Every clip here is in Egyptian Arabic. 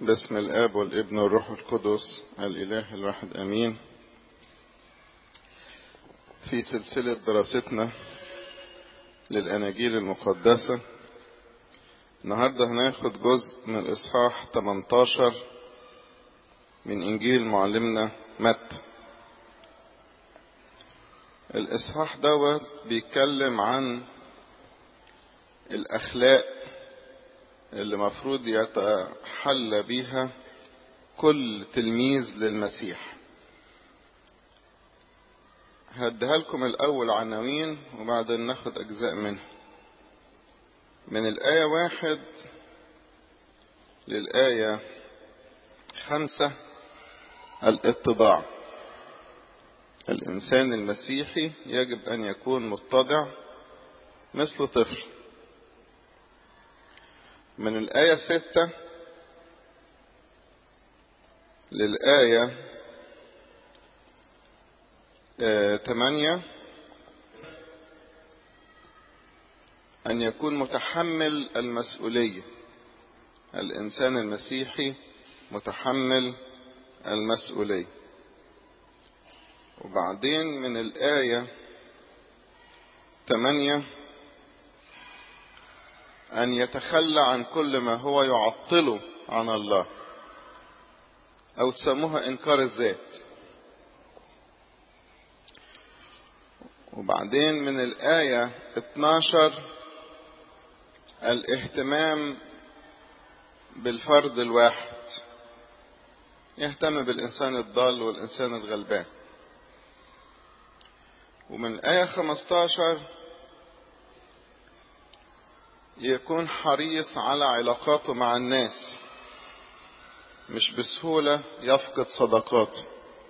باسم الآب والابن والروح القدس الإله الواحد أمين في سلسلة دراستنا للأناجيل المقدسة النهاردة هناخد جزء من الإصحاح 18 من إنجيل معلمنا متى الإصحاح دوت بيتكلم عن الأخلاق اللي مفروض يتحلى بيها كل تلميذ للمسيح هديها لكم الأول عناوين وبعدين ناخد أجزاء منها من الآية واحد للآية خمسة الاتضاع الإنسان المسيحي يجب أن يكون متضع مثل طفل من الآية ستة للآية ثمانية أن يكون متحمل المسؤولية الإنسان المسيحي متحمل المسؤولية وبعدين من الآية ثمانية أن يتخلى عن كل ما هو يعطله عن الله أو تسموها إنكار الذات وبعدين من الآية 12 الاهتمام بالفرد الواحد يهتم بالإنسان الضال والإنسان الغلبان ومن آية 15 يكون حريص على علاقاته مع الناس مش بسهولة يفقد صداقاته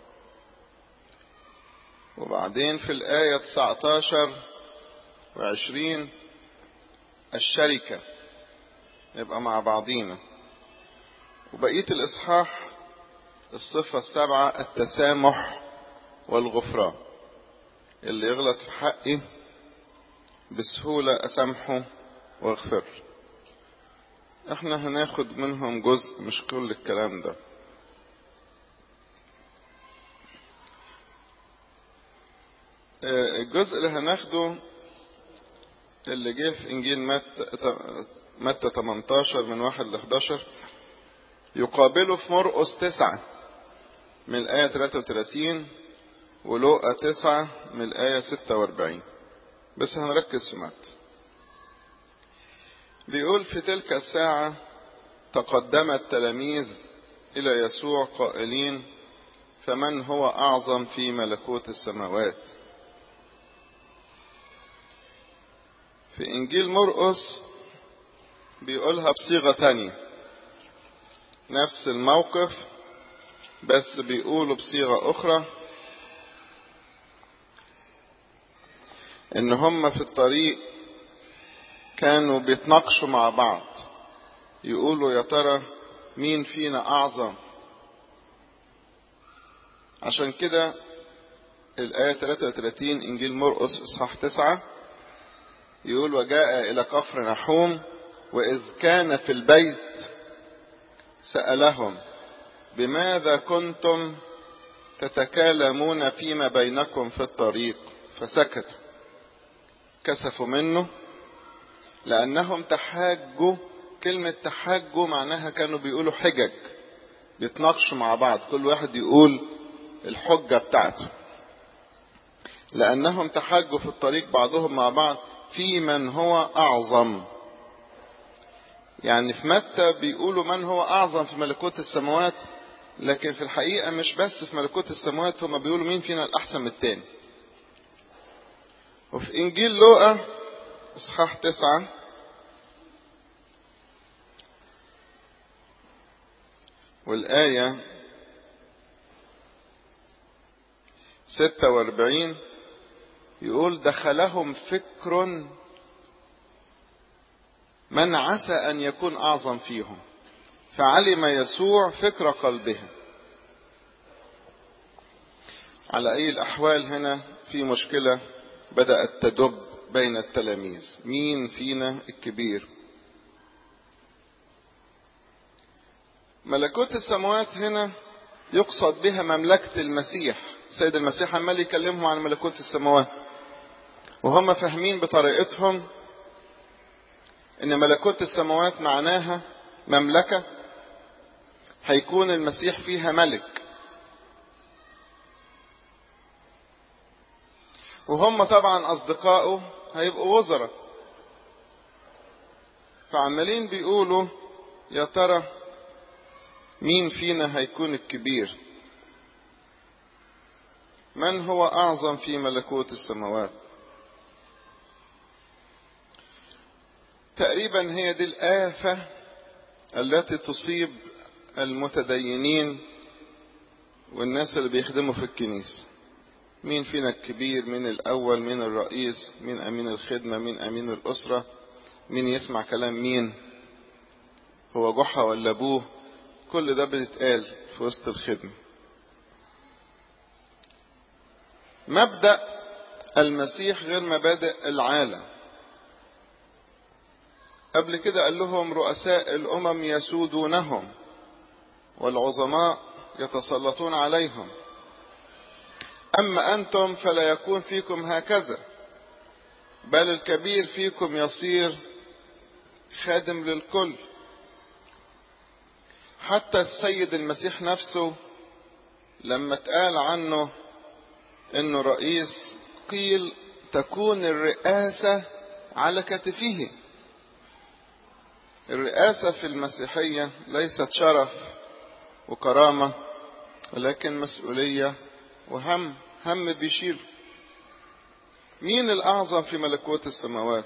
وبعدين في الآية 19 وعشرين الشركة نبقى مع بعضينا وبقية الإصحاح الصفة السبعة التسامح والغفران اللي يغلط في حقي بسهولة أسامحه واغفر احنا هناخد منهم جزء مش كل الكلام ده الجزء اللي هناخده اللي جه في انجيل متى متى 18 من 1 ل 11 يقابله في مرقس 9 من الآية 33 ولوقا 9 من الآية 46 بس هنركز في متى بيقول في تلك الساعة تقدم التلاميذ إلى يسوع قائلين فمن هو أعظم في ملكوت السماوات في إنجيل مرقس بيقولها بصيغة تانية نفس الموقف بس بيقولوا بصيغة أخرى إن هم في الطريق كانوا بيتناقشوا مع بعض يقولوا يا ترى مين فينا أعظم عشان كده الآية 33 إنجيل مرقس إصحاح 9 يقول وجاء إلى كفر نحوم وإذ كان في البيت سألهم بماذا كنتم تتكالمون فيما بينكم في الطريق فسكتوا كسفوا منه لأنهم تحاجوا كلمة تحاجوا معناها كانوا بيقولوا حجج بيتناقشوا مع بعض كل واحد يقول الحجة بتاعته لأنهم تحاجوا في الطريق بعضهم مع بعض في من هو أعظم يعني في متى بيقولوا من هو أعظم في ملكوت السماوات لكن في الحقيقة مش بس في ملكوت السماوات هما بيقولوا مين فينا الأحسن من التاني وفي إنجيل لوقا إصحاح تسعة والآية ستة واربعين يقول دخلهم فكر من عسى أن يكون أعظم فيهم فعلم يسوع فكر قلبهم على أي الأحوال هنا في مشكلة بدأت تدب بين التلاميذ مين فينا الكبير ملكوت السماوات هنا يقصد بها مملكة المسيح سيد المسيح عمال يكلمهم عن ملكوت السماوات وهم فاهمين بطريقتهم ان ملكوت السماوات معناها مملكة هيكون المسيح فيها ملك وهم طبعا اصدقائه هيبقوا وزراء فعمالين بيقولوا يا ترى مين فينا هيكون الكبير من هو اعظم في ملكوت السماوات تقريبا هي دي الآفة التي تصيب المتدينين والناس اللي بيخدموا في الكنيسة مين فينا الكبير مين الأول مين الرئيس مين أمين الخدمة مين أمين الأسرة مين يسمع كلام مين هو جحا ولا أبوه كل ده بيتقال في وسط الخدمة مبدأ المسيح غير مبادئ العالم قبل كده قال لهم رؤساء الأمم يسودونهم والعظماء يتسلطون عليهم أما أنتم فلا يكون فيكم هكذا بل الكبير فيكم يصير خادم للكل حتى السيد المسيح نفسه لما اتقال عنه انه رئيس قيل تكون الرئاسة على كتفه الرئاسة في المسيحية ليست شرف وكرامة ولكن مسؤولية وهم هم بيشيل مين الأعظم في ملكوت السماوات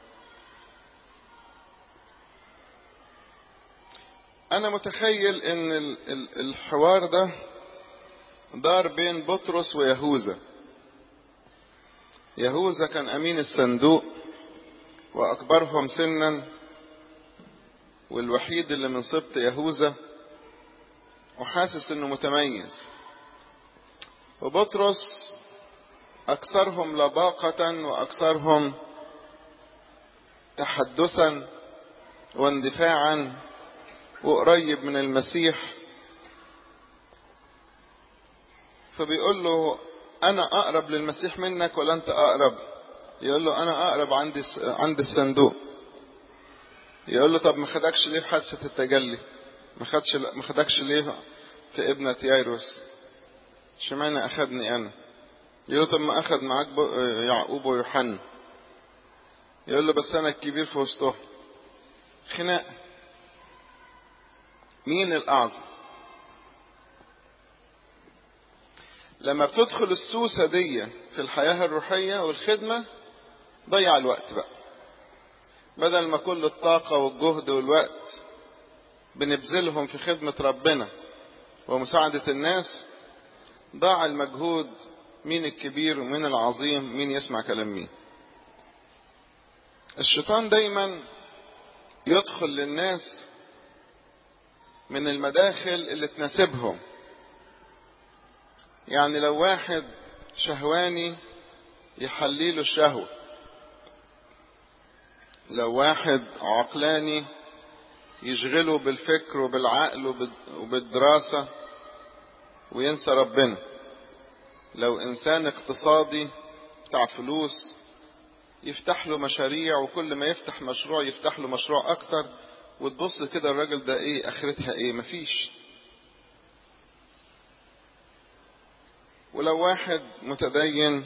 أنا متخيل إن الحوار ده دار بين بطرس ويهوذا يهوذا كان أمين الصندوق وأكبرهم سنا والوحيد اللي من سبط يهوذا وحاسس انه متميز وبطرس اكثرهم لباقة واكثرهم تحدثا واندفاعا وقريب من المسيح فبيقول له انا اقرب للمسيح منك ولا انت اقرب يقول له انا اقرب عندي عند الصندوق يقول له طب ما خدكش ليه في حادثة التجلي ما خدش ما خدكش ليه في ابنة يايروس اشمعنى اخدني انا يقول له طب ما اخد معاك يعقوب ويوحنا يقول له بس انا الكبير في وسطهم خناقة مين الاعظم لما بتدخل السوسة دي في الحياة الروحية والخدمة ضيع الوقت بقى بدل ما كل الطاقة والجهد والوقت بنبذلهم في خدمة ربنا ومساعدة الناس ضاع المجهود مين الكبير ومين العظيم مين يسمع كلام مين الشيطان دايما يدخل للناس من المداخل اللي تناسبهم يعني لو واحد شهواني يحليله الشهوة لو واحد عقلاني يشغله بالفكر وبالعقل وبالدراسة وينسى ربنا لو إنسان اقتصادي بتاع فلوس يفتح له مشاريع وكل ما يفتح مشروع يفتح له مشروع أكتر وتبص كده الراجل ده إيه آخرتها إيه مفيش ولو واحد متدين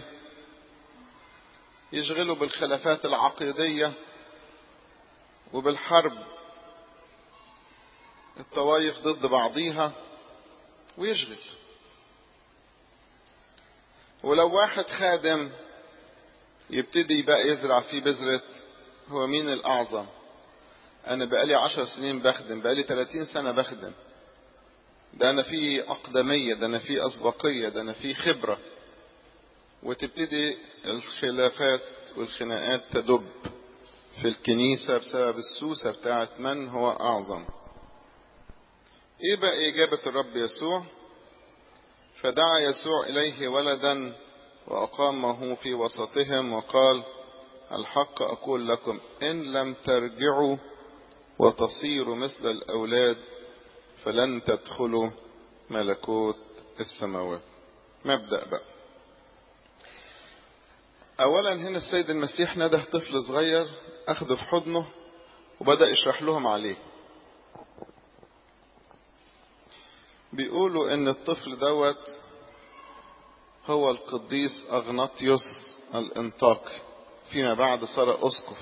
يشغله بالخلافات العقيدية وبالحرب الطوائف ضد بعضيها ويشغل ولو واحد خادم يبتدي بقى يزرع فيه بذرة هو مين الأعظم أنا بقالي عشر سنين بخدم بقالي تلاتين سنة بخدم ده أنا في أقدمية ده أنا في أسبقية ده أنا في خبرة وتبتدي الخلافات والخناقات تدب في الكنيسة بسبب السوسة بتاعت من هو أعظم إيه بقى إجابة الرب يسوع فدعا يسوع إليه ولدا وأقامه في وسطهم وقال الحق أقول لكم إن لم ترجعوا وتصيروا مثل الأولاد فلن تدخلوا ملكوت السماوات مبدأ بقى أولا هنا السيد المسيح نده طفل صغير أخده في حضنه وبدأ يشرح لهم عليه بيقولوا ان الطفل دوت هو القديس اغناطيوس الانطاكي فيما بعد صار اسقف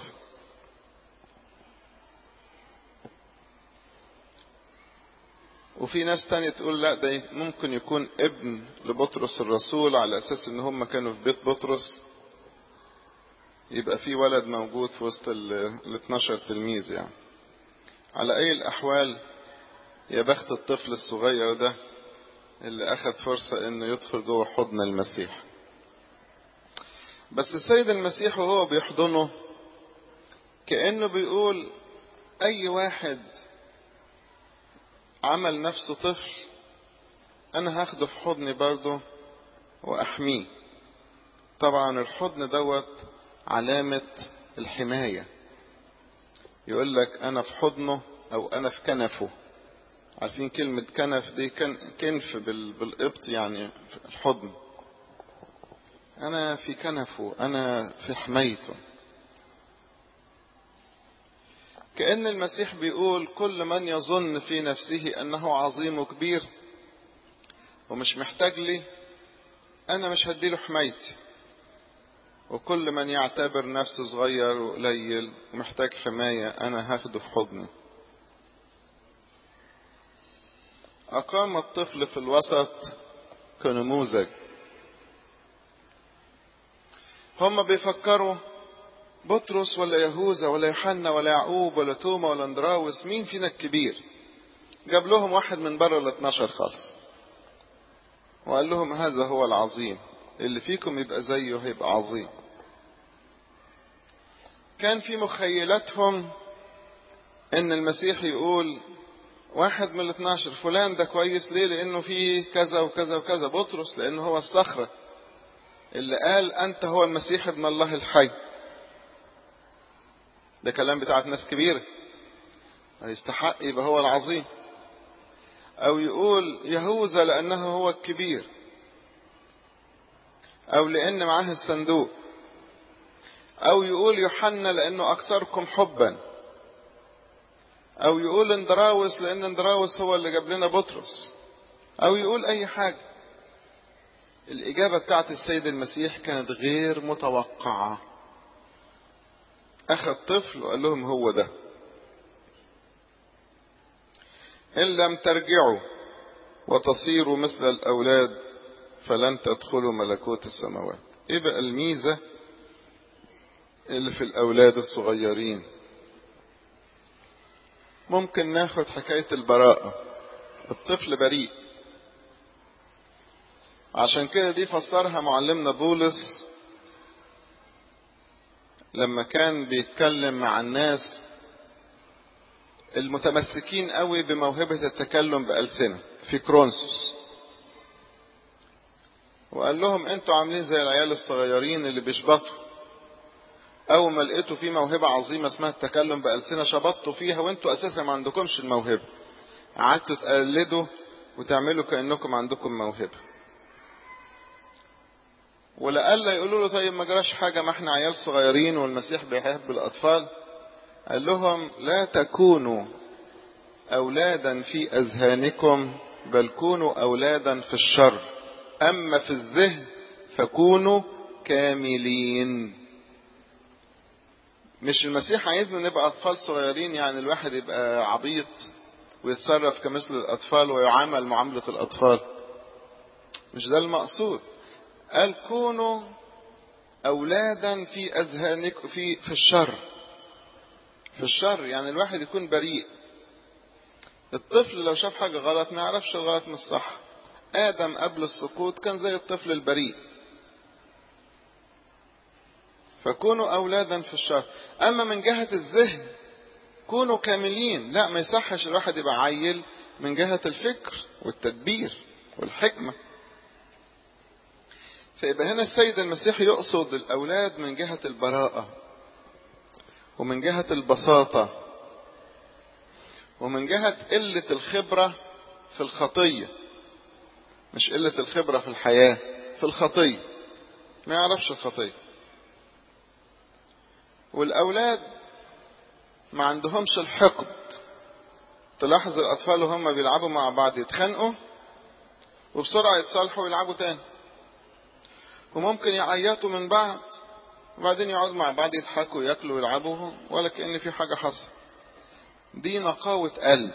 وفي ناس تانية تقول لا ده ممكن يكون ابن لبطرس الرسول على اساس ان هم كانوا في بيت بطرس يبقى في ولد موجود في وسط ال 12 تلميذ يعني على اي الاحوال يا بخت الطفل الصغير ده اللي اخذ فرصة انه يدخل جوه حضن المسيح بس السيد المسيح وهو بيحضنه كأنه بيقول اي واحد عمل نفسه طفل انا هاخده في حضني برضه واحميه طبعا الحضن دوت علامة الحماية يقول لك انا في حضنه او انا في كنفه عارفين كلمة كنف دي كنف بالقبط يعني الحضن أنا في كنفه أنا في حمايته كأن المسيح بيقول كل من يظن في نفسه أنه عظيم وكبير ومش محتاج لي أنا مش هديله حمايتي وكل من يعتبر نفسه صغير وقليل ومحتاج حماية أنا هاخده في حضني أقام الطفل في الوسط كنموذج هم بيفكروا بطرس ولا يهوذا ولا يوحنا ولا يعقوب ولا توما ولا اندراوس مين فينا الكبير جاب لهم واحد من بره ال 12 خالص وقال لهم هذا هو العظيم اللي فيكم يبقى زيه هيبقى عظيم كان في مخيلتهم ان المسيح يقول واحد من الاثناشر فلان ده كويس ليه لانه فيه كذا وكذا وكذا بطرس لانه هو الصخرة اللي قال انت هو المسيح ابن الله الحي ده كلام بتاعت ناس كبيرة هيستحق يبقى هو العظيم او يقول يهوذا لانه هو الكبير او لان معاه الصندوق او يقول يوحنا لانه اكثركم حبا او يقول اندراوس لان اندراوس هو اللي جاب لنا بطرس او يقول اي حاجة الاجابة بتاعت السيد المسيح كانت غير متوقعة اخذ طفل وقال لهم هو ده ان لم ترجعوا وتصيروا مثل الاولاد فلن تدخلوا ملكوت السماوات ايه بقى الميزة اللي في الاولاد الصغيرين ممكن ناخد حكاية البراءة الطفل بريء عشان كده دي فسرها معلمنا بولس لما كان بيتكلم مع الناس المتمسكين قوي بموهبة التكلم بألسنة في كرونسوس وقال لهم انتوا عاملين زي العيال الصغيرين اللي بيشبطوا اول ما لقيتوا في موهبة عظيمة اسمها التكلم بألسنة شبطتوا فيها وانتوا اساسا ما عندكمش الموهبة قعدتوا تقلدوا وتعملوا كأنكم عندكم موهبة ولألا يقولوا له طيب ما جراش حاجة ما احنا عيال صغيرين والمسيح بيحب الأطفال قال لهم لا تكونوا أولادا في أذهانكم بل كونوا أولادا في الشر أما في الذهن فكونوا كاملين مش المسيح عايزنا نبقى أطفال صغيرين يعني الواحد يبقى عبيط ويتصرف كمثل الأطفال ويعامل معاملة الأطفال مش ده المقصود قال كونوا أولادا في أذهانكم في في الشر في الشر يعني الواحد يكون بريء الطفل لو شاف حاجة غلط ما يعرفش الغلط من الصح آدم قبل السقوط كان زي الطفل البريء فكونوا أولادا في الشر أما من جهة الذهن كونوا كاملين لا ما يصحش الواحد يبقى عيل من جهة الفكر والتدبير والحكمة فيبقى هنا السيد المسيح يقصد الأولاد من جهة البراءة ومن جهة البساطة ومن جهة قلة الخبرة في الخطية مش قلة الخبرة في الحياة في الخطية ما يعرفش الخطية والأولاد ما عندهمش الحقد تلاحظ الأطفال وهم بيلعبوا مع بعض يتخانقوا وبسرعة يتصالحوا ويلعبوا تاني وممكن يعيطوا من بعض وبعدين يقعدوا مع بعض يضحكوا وياكلوا ويلعبوا ولا كأن في حاجة حصل دي نقاوة قلب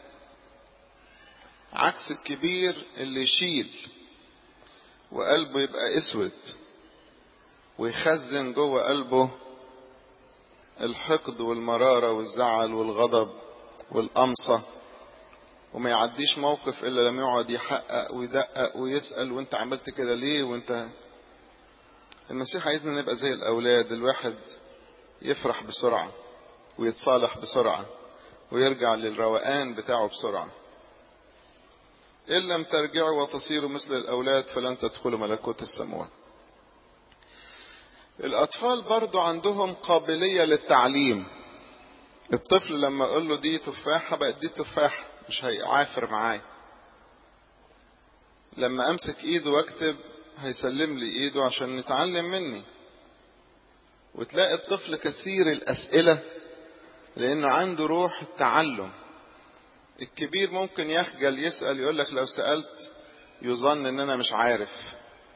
عكس الكبير اللي يشيل وقلبه يبقى اسود ويخزن جوه قلبه الحقد والمرارة والزعل والغضب والقمصة وما يعديش موقف إلا لما يقعد يحقق ويدقق ويسأل وانت عملت كده ليه وانت المسيح عايزنا نبقى زي الأولاد الواحد يفرح بسرعة ويتصالح بسرعة ويرجع للروقان بتاعه بسرعة إن لم ترجعوا وتصيروا مثل الأولاد فلن تدخلوا ملكوت السماوات الأطفال برضو عندهم قابلية للتعليم الطفل لما أقول له دي تفاحة بقت دي تفاحة مش هيعافر معايا لما أمسك إيده وأكتب هيسلم لي إيده عشان نتعلم مني وتلاقي الطفل كثير الأسئلة لأنه عنده روح التعلم الكبير ممكن يخجل يسأل يقول لك لو سألت يظن ان انا مش عارف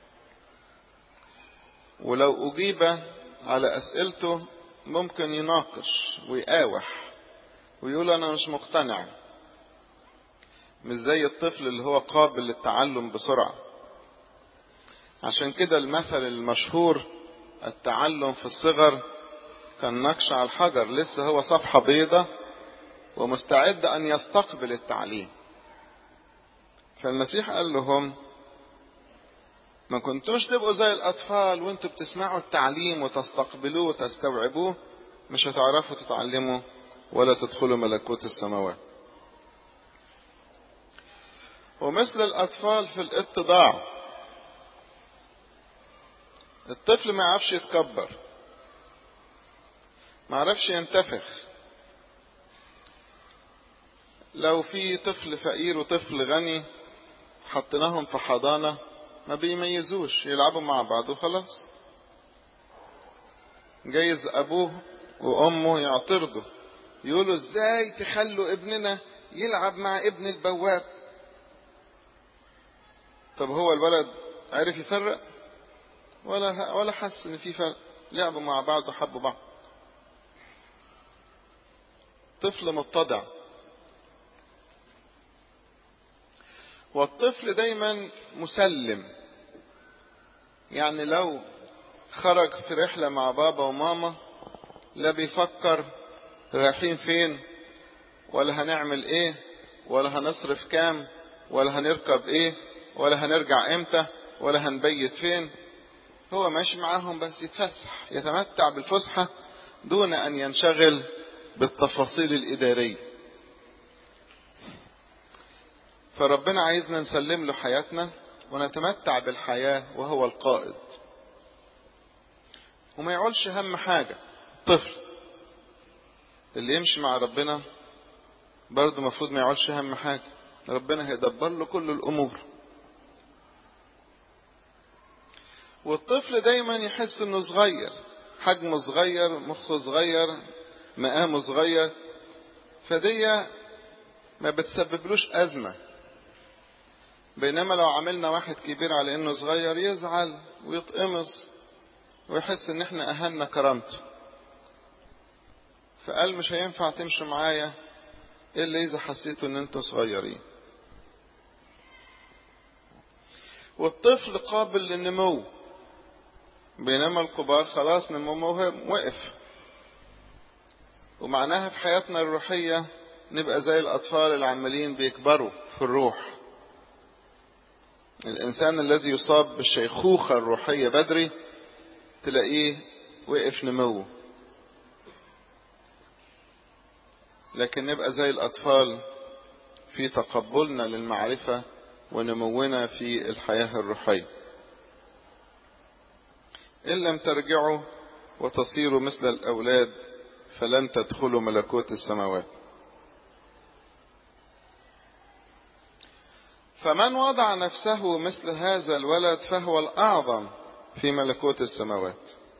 ولو اجيب على اسئلته ممكن يناقش ويقاوح ويقول انا مش مقتنع مش زي الطفل اللي هو قابل للتعلم بسرعة عشان كده المثل المشهور التعلم في الصغر كان نقش على الحجر لسه هو صفحة بيضة ومستعد أن يستقبل التعليم فالمسيح قال لهم ما كنتوش تبقوا زي الأطفال وانتوا بتسمعوا التعليم وتستقبلوه وتستوعبوه مش هتعرفوا تتعلموا ولا تدخلوا ملكوت السماوات ومثل الأطفال في الاتضاع الطفل ما يعرفش يتكبر ما يعرفش ينتفخ لو في طفل فقير وطفل غني حطيناهم في حضانة ما بيميزوش يلعبوا مع بعض وخلاص جايز أبوه وأمه يعترضوا يقولوا ازاي تخلوا ابننا يلعب مع ابن البواب طب هو الولد عرف يفرق ولا ولا حس ان في فرق لعبوا مع بعض وحبوا بعض طفل متضع والطفل دايما مسلم يعني لو خرج في رحلة مع بابا وماما لا بيفكر رايحين فين ولا هنعمل ايه ولا هنصرف كام ولا هنركب ايه ولا هنرجع امتى ولا هنبيت فين هو ماشي معاهم بس يتفسح يتمتع بالفسحة دون ان ينشغل بالتفاصيل الاداريه فربنا عايزنا نسلم له حياتنا ونتمتع بالحياة وهو القائد وما يعولش هم حاجة طفل اللي يمشي مع ربنا برضه المفروض ما يعولش هم حاجة ربنا هيدبر له كل الأمور والطفل دايما يحس انه صغير حجمه صغير مخه صغير مقامه صغير فدي ما بتسببلوش أزمة بينما لو عملنا واحد كبير على انه صغير يزعل ويتقمص ويحس ان احنا اهنا كرامته فقال مش هينفع تمشوا معايا الا اذا حسيتوا ان انتوا صغيرين والطفل قابل للنمو بينما الكبار خلاص نموهم وقف ومعناها في حياتنا الروحية نبقى زي الأطفال اللي عمالين بيكبروا في الروح الإنسان الذي يصاب بالشيخوخة الروحية بدري تلاقيه وقف نموه لكن نبقى زي الأطفال في تقبلنا للمعرفة ونمونا في الحياة الروحية إن لم ترجعوا وتصيروا مثل الأولاد فلن تدخلوا ملكوت السماوات فمن وضع نفسه مثل هذا الولد فهو الأعظم في ملكوت السماوات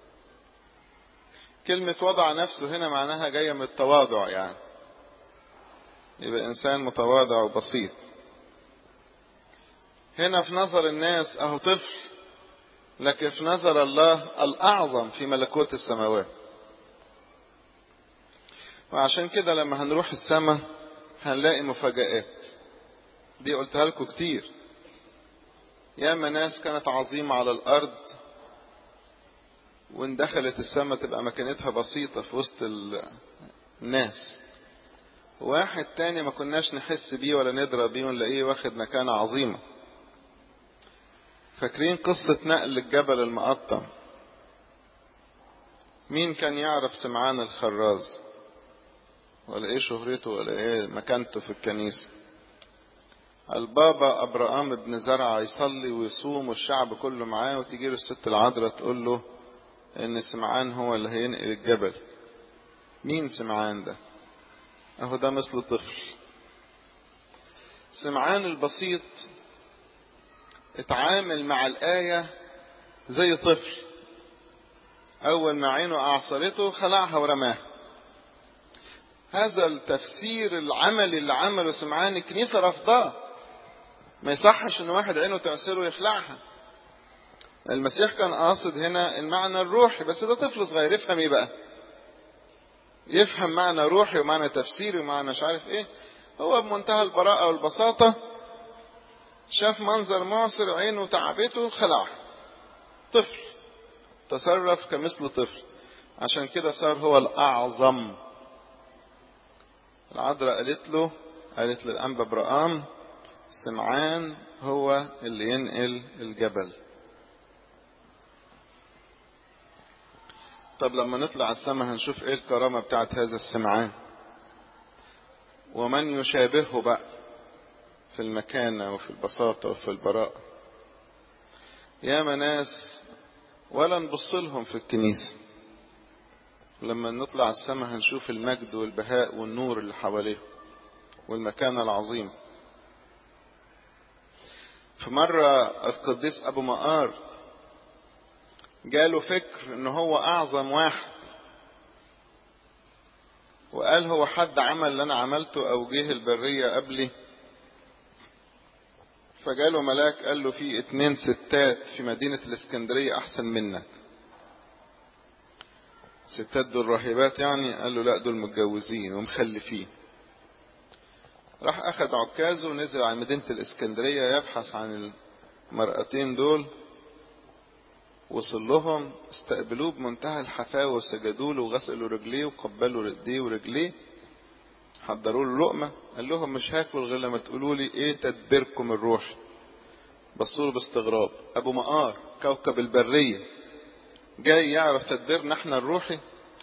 كلمة وضع نفسه هنا معناها جاية من التواضع يعني يبقى إنسان متواضع وبسيط هنا في نظر الناس أهو طفل لكن في نظر الله الأعظم في ملكوت السماوات وعشان كده لما هنروح السماء هنلاقي مفاجآت دي قلتها لكم كتير ياما ناس كانت عظيمة على الأرض وان دخلت السماء تبقى مكانتها بسيطة في وسط الناس واحد تاني ما كناش نحس بيه ولا ندرى بيه ونلاقيه واخد مكانة عظيمة فاكرين قصة نقل الجبل المقطم مين كان يعرف سمعان الخراز ولا ايه شهرته ولا ايه مكانته في الكنيسة البابا ابراهام بن زرع يصلي ويصوم والشعب كله معاه وتيجي له الست العذراء تقول له ان سمعان هو اللي هينقل الجبل مين سمعان ده اهو ده مثل طفل سمعان البسيط اتعامل مع الآية زي طفل أول ما عينه أعصرته خلعها ورماها هذا التفسير العملي اللي عمله سمعان الكنيسة رفضاه ما يصحش ان واحد عينه تعصره ويخلعها المسيح كان قاصد هنا المعنى الروحي بس ده طفل صغير يفهم ايه بقى يفهم معنى روحي ومعنى تفسيري ومعنى مش عارف ايه هو بمنتهى البراءة والبساطة شاف منظر معصر عينه تعبته خلعها طفل تصرف كمثل طفل عشان كده صار هو الأعظم العذراء قالت له قالت للأنبا برقام سمعان هو اللي ينقل الجبل طب لما نطلع السماء هنشوف ايه الكرامة بتاعت هذا السمعان ومن يشابهه بقى في المكانة وفي البساطة وفي البراءة ياما ناس ولا نبص لهم في الكنيسة لما نطلع السماء هنشوف المجد والبهاء والنور اللي حواليه والمكانة العظيمة في مرة القديس أبو مقار جاله فكر ان هو اعظم واحد وقال هو حد عمل اللي انا عملته او جه البرية قبلي فجاله ملاك قال له في اتنين ستات في مدينة الاسكندرية احسن منك ستات دول راهبات يعني قال له لا دول متجوزين ومخلفين راح اخد عكازه ونزل على مدينة الاسكندرية يبحث عن المرأتين دول وصل لهم استقبلوه بمنتهى الحفاوة وسجدوا له وغسلوا رجليه وقبلوا ايديه ورجليه حضروا له لقمة قال لهم مش هاكل غير لما تقولوا لي ايه تدبيركم الروحي بصوا له باستغراب ابو مقار كوكب البرية جاي يعرف تدبيرنا احنا الروحي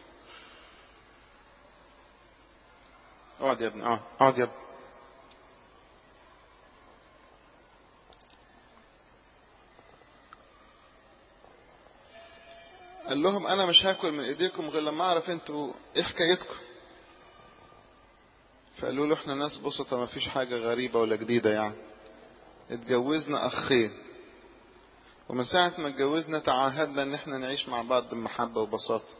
اقعد يا ابني اقعد يا ابني قال لهم انا مش هاكل من ايديكم غير لما اعرف انتوا ايه حكايتكم فقالوا له احنا ناس بسطة ما فيش حاجة غريبة ولا جديدة يعني اتجوزنا اخين ومن ساعة ما اتجوزنا تعاهدنا ان احنا نعيش مع بعض بمحبة وبساطة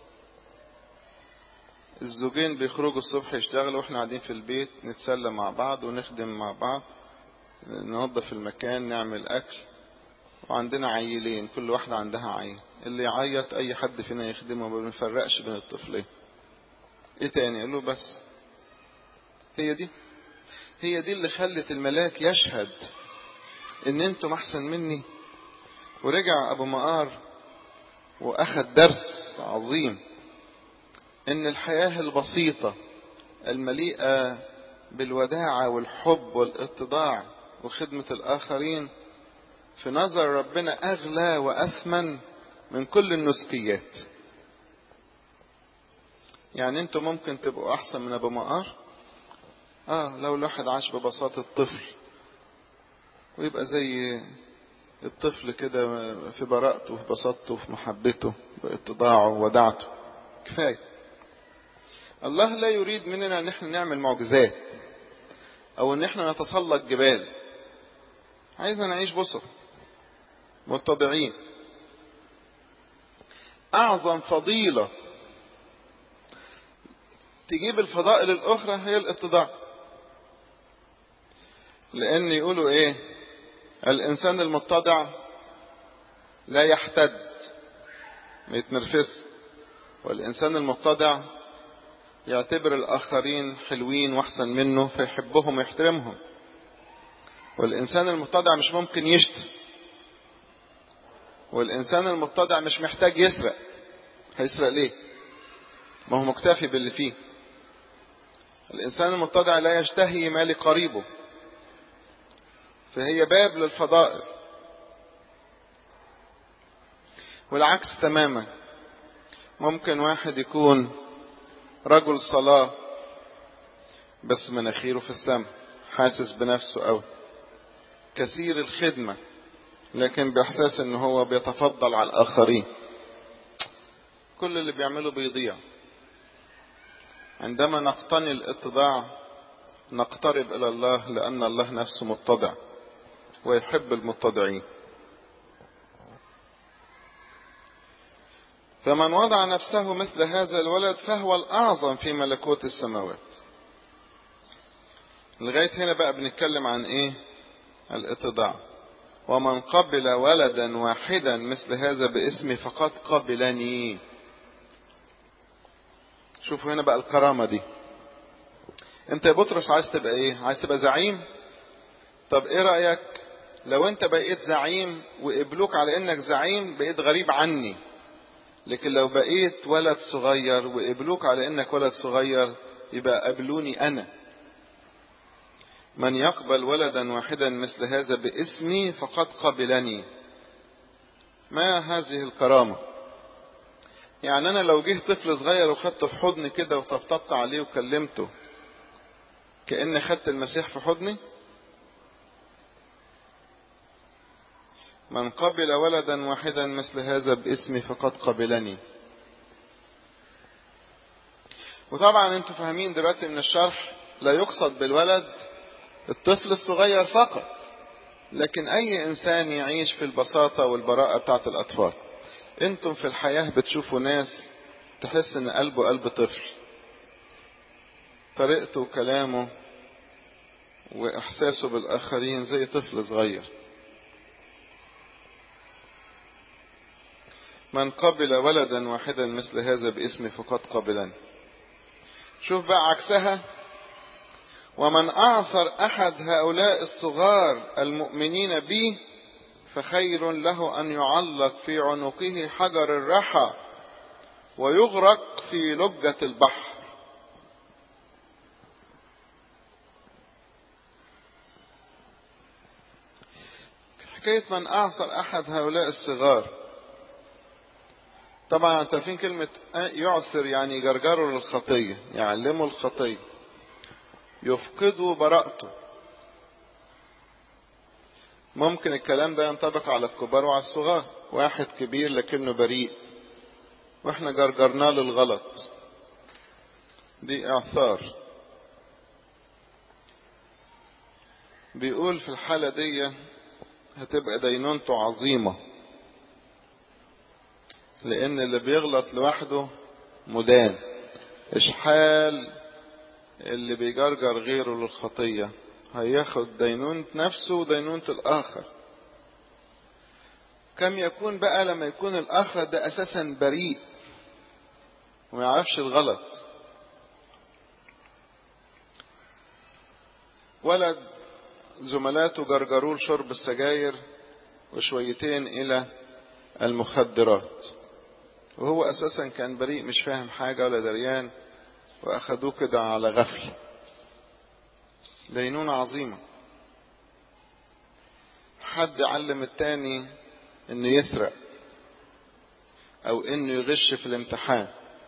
الزوجين بيخرجوا الصبح يشتغلوا واحنا قاعدين في البيت نتسلى مع بعض ونخدم مع بعض ننظف المكان نعمل اكل وعندنا عيلين كل واحدة عندها عيل اللي يعيط اي حد فينا يخدمه ما بنفرقش بين الطفلين ايه تاني قال له بس هي دي هي دي اللي خلت الملاك يشهد ان انتم احسن مني ورجع ابو مقار واخد درس عظيم ان الحياة البسيطة المليئة بالوداعة والحب والاتضاع وخدمة الاخرين في نظر ربنا اغلى واثمن من كل النسكيات يعني انتوا ممكن تبقوا احسن من ابو مقار اه لو الواحد عاش ببساطة الطفل ويبقى زي الطفل كده في براءته في بساطته في محبته باتضاعه ودعته كفاية الله لا يريد مننا ان احنا نعمل معجزات او ان احنا نتسلق جبال عايزنا نعيش بصر متضعين أعظم فضيلة تجيب الفضائل الأخرى هي الاتضاع لأن يقولوا إيه الإنسان المتضع لا يحتد ما يتنرفز والإنسان المتضع يعتبر الآخرين حلوين وأحسن منه فيحبهم ويحترمهم والإنسان المتضع مش ممكن يشتم والإنسان المتضع مش محتاج يسرق هيسرق ليه ما هو مكتفي باللي فيه الإنسان المتضع لا يشتهي مال قريبه فهي باب للفضائل والعكس تماما ممكن واحد يكون رجل صلاة بس مناخيره في السماء حاسس بنفسه قوي كثير الخدمة لكن بإحساس ان هو بيتفضل على الآخرين كل اللي بيعمله بيضيع عندما نقتني الاتضاع نقترب إلى الله لأن الله نفسه متضع ويحب المتضعين فمن وضع نفسه مثل هذا الولد فهو الأعظم في ملكوت السماوات لغاية هنا بقى بنتكلم عن ايه الاتضاع ومن قبل ولدا واحدا مثل هذا باسمي فقد قبلني شوفوا هنا بقى الكرامة دي انت يا بطرس عايز تبقى ايه عايز تبقى زعيم طب ايه رأيك لو انت بقيت زعيم وقبلوك على انك زعيم بقيت غريب عني لكن لو بقيت ولد صغير وقبلوك على انك ولد صغير يبقى قبلوني انا من يقبل ولدا واحدا مثل هذا باسمي فقد قبلني ما هذه الكرامة يعني انا لو جه طفل صغير وخدته في حضني كده وطبطبت عليه وكلمته كأني خدت المسيح في حضني من قبل ولدا واحدا مثل هذا باسمي فقد قبلني وطبعا انتوا فاهمين دلوقتي من الشرح لا يقصد بالولد الطفل الصغير فقط لكن اي انسان يعيش في البساطة والبراءة بتاعت الاطفال انتم في الحياة بتشوفوا ناس تحس ان قلبه قلب طفل طريقته وكلامه واحساسه بالاخرين زي طفل صغير من قبل ولدا واحدا مثل هذا باسمي فقد قبلني شوف بقى عكسها ومن أعصر أحد هؤلاء الصغار المؤمنين بي فخير له أن يعلق في عنقه حجر الرحى ويغرق في لجة البحر حكاية من أعصر أحد هؤلاء الصغار طبعا انتوا عارفين كلمة يعسر يعني يجرجره للخطية يعلمه الخطية يفقدوا براءته ممكن الكلام ده ينطبق على الكبار وعلى الصغار واحد كبير لكنه بريء واحنا جرجرناه للغلط دي اعثار بيقول في الحالة دي هتبقى دينونته عظيمة لان اللي بيغلط لوحده مدان اشحال اللي بيجرجر غيره للخطية هياخد دينونة نفسه ودينونة الآخر كم يكون بقى لما يكون الآخر ده أساسا بريء وما يعرفش الغلط ولد زملاته جرجروه لشرب السجاير وشويتين إلى المخدرات وهو أساسا كان بريء مش فاهم حاجة ولا دريان وأخدوه كده على غفل دينونة عظيمة حد علم التاني انه يسرق او انه يغش في الامتحان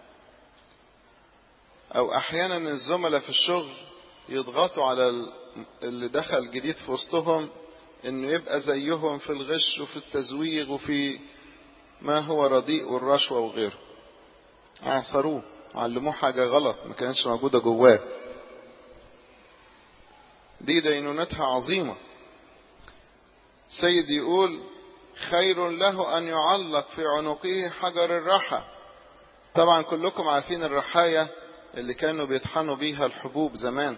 او احيانا الزملاء في الشغل يضغطوا على اللي دخل جديد في وسطهم انه يبقى زيهم في الغش وفي التزويغ وفي ما هو رديء والرشوة وغيره اعصروه علموه حاجة غلط ما كانتش موجودة جواه دي دينونتها عظيمة السيد يقول خير له أن يعلق في عنقه حجر الرحى طبعا كلكم عارفين الرحاية اللي كانوا بيطحنوا بيها الحبوب زمان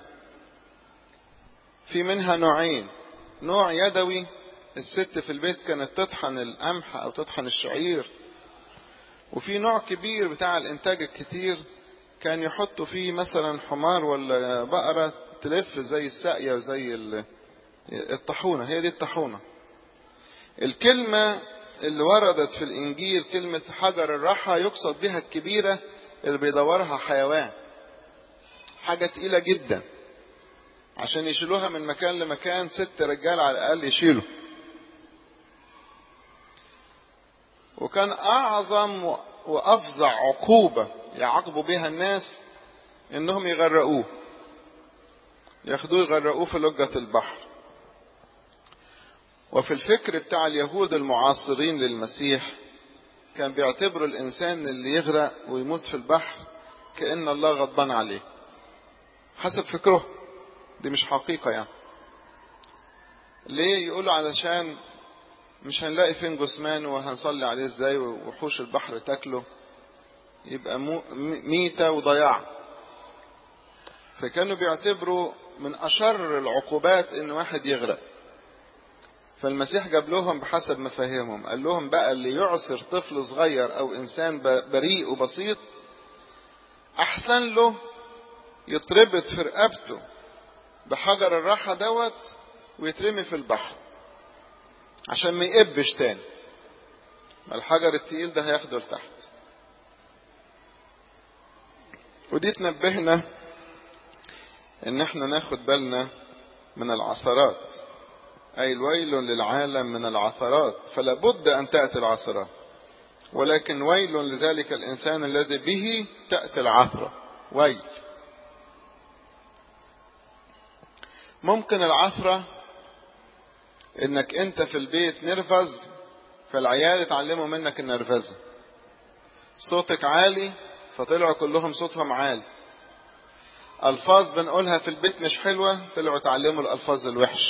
في منها نوعين نوع يدوي الست في البيت كانت تطحن القمح او تطحن الشعير وفي نوع كبير بتاع الانتاج الكتير كان يحطوا فيه مثلا حمار ولا بقرة تلف زي الساقية وزي الطحونة هي دي الطحونة الكلمة اللي وردت في الإنجيل كلمة حجر الرحى يقصد بها الكبيرة اللي بيدورها حيوان حاجة تقيلة جدا عشان يشيلوها من مكان لمكان ست رجال على الأقل يشيلوا وكان أعظم وأفظع عقوبة يعاقبوا بها الناس إنهم يغرقوه ياخدوه يغرقوه في لجة البحر وفي الفكر بتاع اليهود المعاصرين للمسيح كان بيعتبروا الإنسان اللي يغرق ويموت في البحر كأن الله غضبان عليه حسب فكره دي مش حقيقة يعني ليه يقولوا علشان مش هنلاقي فين جثمان وهنصلي عليه ازاي وحوش البحر تاكله يبقى ميتة وضياع فكانوا بيعتبروا من أشر العقوبات إن واحد يغرق فالمسيح جاب لهم بحسب مفاهيمهم قال لهم بقى اللي يعصر طفل صغير أو إنسان بريء وبسيط أحسن له يتربط في رقبته بحجر الراحة دوت ويترمي في البحر عشان ما يقبش تاني ما الحجر التقيل ده هياخده لتحت ودي تنبهنا ان احنا ناخد بالنا من العثرات اي الويل للعالم من العثرات فلا بد ان تأتي العثرات ولكن ويل لذلك الانسان الذي به تأتي العثرة ويل ممكن العثرة انك انت في البيت نرفز فالعيال اتعلموا منك النرفزة صوتك عالي فطلعوا كلهم صوتهم عالي الفاظ بنقولها في البيت مش حلوة طلعوا اتعلموا الالفاظ الوحشة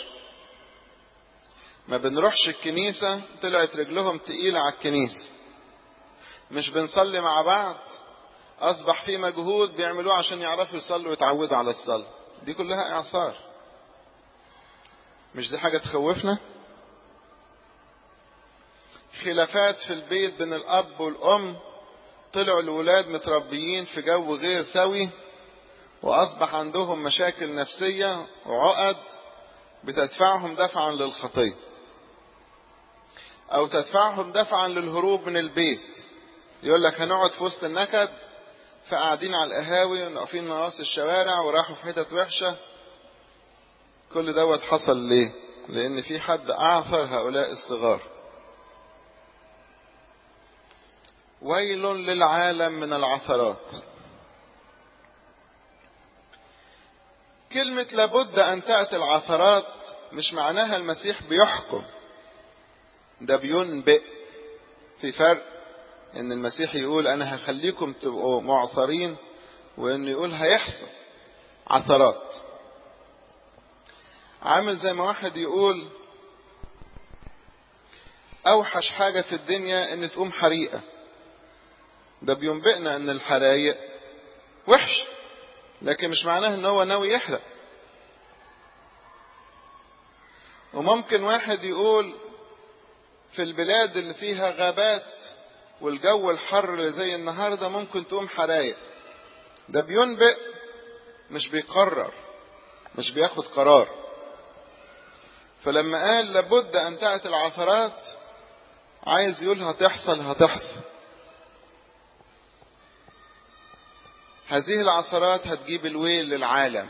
ما بنروحش الكنيسة طلعت رجلهم تقيلة على الكنيسة مش بنصلي مع بعض اصبح في مجهود بيعملوه عشان يعرفوا يصلوا ويتعودوا على الصلاة دي كلها اعصار مش دي حاجة تخوفنا خلافات في البيت بين الأب والأم طلعوا الولاد متربيين في جو غير سوي وأصبح عندهم مشاكل نفسية وعقد بتدفعهم دفعا للخطية أو تدفعهم دفعا للهروب من البيت يقول لك هنقعد في وسط النكد فقاعدين على القهاوي ونقفين نواصي الشوارع وراحوا في حتت وحشة كل دوت حصل ليه لان في حد اعثر هؤلاء الصغار ويل للعالم من العثرات كلمة لابد أن تأتي العثرات مش معناها المسيح بيحكم ده بينبئ في فرق إن المسيح يقول أنا هخليكم تبقوا معصرين وإنه يقول هيحصل عثرات عامل زي ما واحد يقول اوحش حاجة في الدنيا ان تقوم حريقة ده بينبئنا ان الحرايق وحش لكن مش معناه ان هو ناوي يحرق وممكن واحد يقول في البلاد اللي فيها غابات والجو الحر زي النهاردة ممكن تقوم حرايق ده بينبئ مش بيقرر مش بياخد قرار فلما قال لابد أن تأتي العثرات عايز يقول هتحصل هتحصل هذه العثرات هتجيب الويل للعالم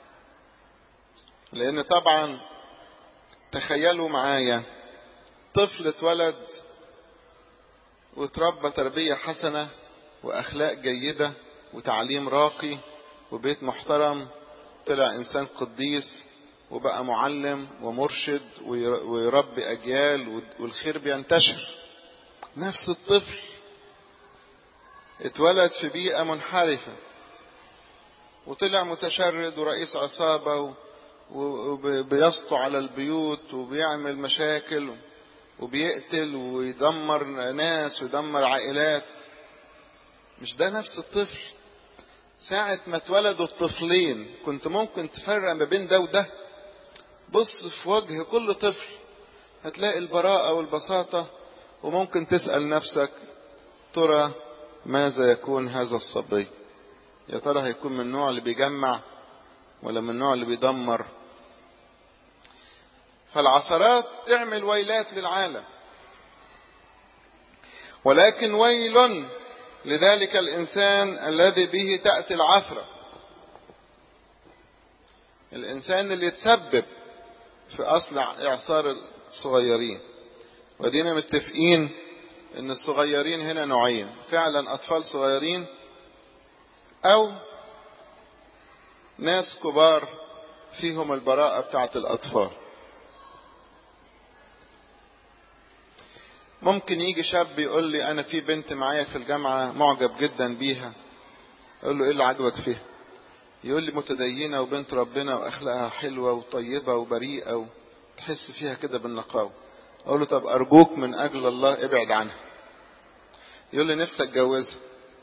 لأن طبعا تخيلوا معايا طفل اتولد وتربى تربية حسنة وأخلاق جيدة وتعليم راقي وبيت محترم طلع إنسان قديس وبقى معلم ومرشد ويربي أجيال والخير بينتشر نفس الطفل اتولد في بيئة منحرفة وطلع متشرد ورئيس عصابة وبيسطو على البيوت وبيعمل مشاكل وبيقتل ويدمر ناس ويدمر عائلات مش ده نفس الطفل ساعة ما اتولدوا الطفلين كنت ممكن تفرق ما بين ده وده بص في وجه كل طفل هتلاقي البراءة والبساطة وممكن تسأل نفسك ترى ماذا يكون هذا الصبي يا ترى هيكون من النوع اللي بيجمع ولا من النوع اللي بيدمر فالعثرات تعمل ويلات للعالم ولكن ويل لذلك الإنسان الذي به تأتي العثرة الإنسان اللي يتسبب في أصل إعصار الصغيرين ودينا متفقين ان الصغيرين هنا نوعين فعلا اطفال صغيرين او ناس كبار فيهم البراءة بتاعة الاطفال ممكن يجي شاب يقول لي انا في بنت معايا في الجامعة معجب جدا بيها اقول له ايه اللي عجبك فيها يقول لي متدينة وبنت ربنا واخلاقها حلوة وطيبة وبريئة وتحس فيها كده بالنقاوة اقول له طب ارجوك من اجل الله ابعد عنها يقول لي نفسي اتجوزها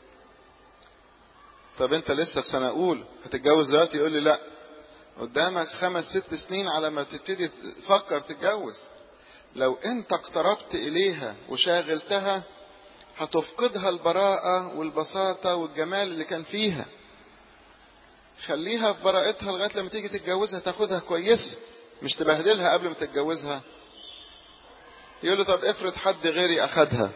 طب انت لسه في سنه اولى هتتجوز دلوقتي يقول لي لا قدامك خمس ست سنين على ما تبتدي تفكر تتجوز لو انت اقتربت اليها وشاغلتها هتفقدها البراءة والبساطة والجمال اللي كان فيها خليها في براءتها لغاية لما تيجي تتجوزها تاخدها كويس مش تبهدلها قبل ما تتجوزها يقول له طب افرض حد غيري اخدها